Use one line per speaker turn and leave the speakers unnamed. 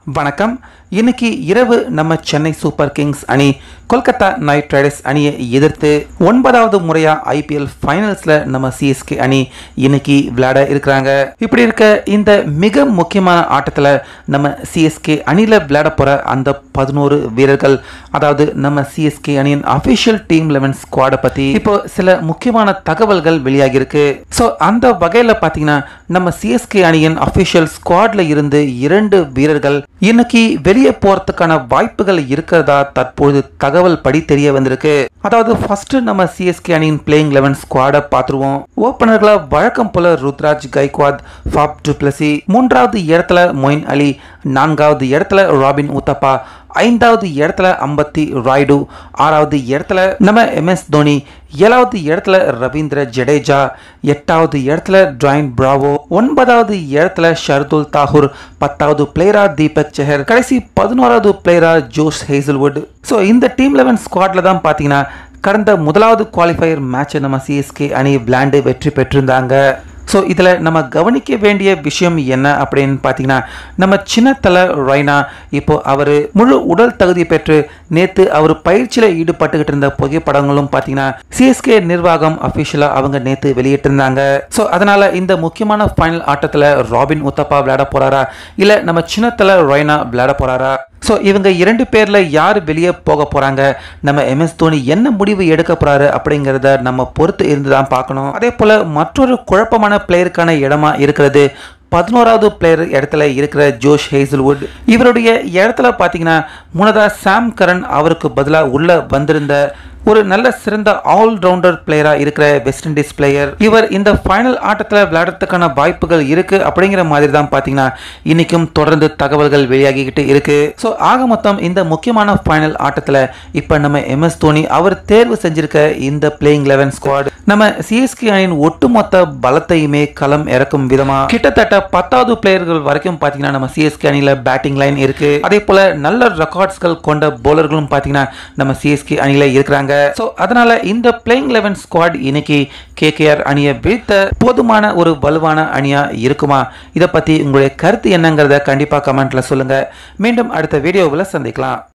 வணக்கம் இன்னைக்கு இரவு நம்ம சென்னை சூப்பர் கிங்ஸ் அணி கொல்கத்தா நைட் ரைடர்ஸ் அணியை எதிர்த்து ஒன்பதாவது முறையா ஐபிஎல் ஃபைனல்ஸ்ல நம்ம சிஎஸ்கே அணி இன்னைக்கு விளையாட இருக்கிறாங்க இப்படி இருக்க இந்த மிக முக்கியமான ஆட்டத்துல நம்ம சிஎஸ்கே அணியில விளையாட போற அந்த பதினோரு வீரர்கள் அதாவது நம்ம சிஎஸ்கே அணியின் அபிஷியல் டீம் லெவன் ஸ்குவாடை பத்தி இப்போ சில முக்கியமான தகவல்கள் வெளியாகி இருக்கு ஸோ அந்த வகையில பாத்தீங்கன்னா நம்ம சிஎஸ்கே அணியின் அபிஷியல் ஸ்குவாட்ல இருந்து இரண்டு வீரர்கள் இன்னைக்கு வெளியே போறதுக்கான வாய்ப்புகள் இருக்கிறதா தற்போது தகவல் படி தெரிய வந்திருக்கு அதாவது ஃபர்ஸ்ட் நம்ம சிஎஸ்கே அணியின் பிளேயிங் லெவன் ஸ்குவாடை பார்த்துருவோம் ஓப்பனர்களா வழக்கம் போல ருத்ராஜ் கைக்வாத் ஃபாப் டுப்ளசி மூன்றாவது இடத்துல மொயின் அலி நான்காவது இடத்துல ராபின் உத்தப்பா ஐந்தாவது இடத்துல அம்பத்தி ராய்டு ஆறாவது இடத்துல நம்ம எம்எஸ் தோனி ஏழாவது இடத்துல ரவீந்திர ஜடேஜா எட்டாவது இடத்துல ட்ராயின் பிராவோ ஒன்பதாவது இடத்துல ஷர்துல் தாகூர் பத்தாவது பிளேயரா தீபக் செஹர் கடைசி பதினோராவது பிளேயரா ஜோஸ் ஹேசல்வுட் ஸோ இந்த டீம் லெவன் ஸ்குவாட்ல தான் பார்த்தீங்கன்னா கடந்த முதலாவது குவாலிஃபயர் மேட்சை நம்ம சிஎஸ்கே அணி விளையாண்டு வெற்றி பெற்றிருந்தாங்க ஸோ இதில் நம்ம கவனிக்க வேண்டிய விஷயம் என்ன அப்படின்னு பார்த்தீங்கன்னா நம்ம சின்னத்தலை ரைனா இப்போ அவர் முழு உடல் தகுதி பெற்று நேற்று அவர் பயிற்சியில் ஈடுபட்டுக்கிட்டு இருந்த புகைப்படங்களும் பார்த்தீங்கன்னா சிஎஸ்கே நிர்வாகம் அஃபிஷியலாக அவங்க நேற்று வெளியிட்டிருந்தாங்க ஸோ அதனால் இந்த முக்கியமான ஃபைனல் ஆட்டத்தில் ராபின் உத்தப்பா விளையாட போகிறாரா இல்லை நம்ம சின்னத்தலை ரைனா விளையாட போகிறாரா ஸோ இவங்க இரண்டு பேரில் யார் வெளியே போக போகிறாங்க நம்ம எம்எஸ் தோனி என்ன முடிவு எடுக்க போகிறாரு அப்படிங்கிறத நம்ம பொறுத்து இருந்து தான் பார்க்கணும் அதே போல் மற்றொரு குழப்பமான பிளேயருக்கான இடமா இருக்கிறது பதினோராவது பிளேயர் இடத்துல இருக்கிற ஜோஷ் ஹேசல்வுட் இவருடைய இடத்துல பார்த்தீங்கன்னா முன்னதாக சாம் கரன் அவருக்கு பதிலாக உள்ள வந்திருந்த ஒரு நல்ல சிறந்த ஆல்ரவுண்டர் பிளேயரா இருக்கிற வெஸ்ட் இண்டீஸ் பிளேயர் இவர் இந்த ஃபைனல் ஆட்டத்தில் விளையாடுறதுக்கான வாய்ப்புகள் இருக்கு அப்படிங்கிற மாதிரி தான் பார்த்தீங்கன்னா இன்னைக்கும் தொடர்ந்து தகவல்கள் வெளியாகிக்கிட்டு இருக்கு ஸோ ஆக மொத்தம் இந்த முக்கியமான ஃபைனல் ஆட்டத்தில் இப்போ நம்ம எம்எஸ் தோனி அவர் தேர்வு செஞ்சிருக்க இந்த பிளேயிங் லெவன் ஸ்குவாட் நம்ம சிஎஸ்கே அணியின் ஒட்டுமொத்த பலத்தையுமே களம் இறக்கும் விதமா கிட்டத்தட்ட பத்தாவது பிளேயர்கள் வரைக்கும் பார்த்தீங்கன்னா நம்ம சிஎஸ்கே அணியில் பேட்டிங் லைன் இருக்கு அதே போல நல்ல ரெக்கார்ட்ஸ்கள் கொண்ட போலர்களும் பார்த்தீங்கன்னா நம்ம சிஎஸ்கே அணியில் இருக்கிறாங்க ஸோ அதனால இந்த பிளேயிங் லெவன் ஸ்குவாட் இன்னைக்கு கேகேஆர் அணியை வீழ்த்த போதுமான ஒரு வலுவான அணியா இருக்குமா இதை பத்தி உங்களுடைய கருத்து என்னங்கிறத கண்டிப்பா கமெண்ட்ல சொல்லுங்க மீண்டும் அடுத்த வீடியோவில் சந்திக்கலாம்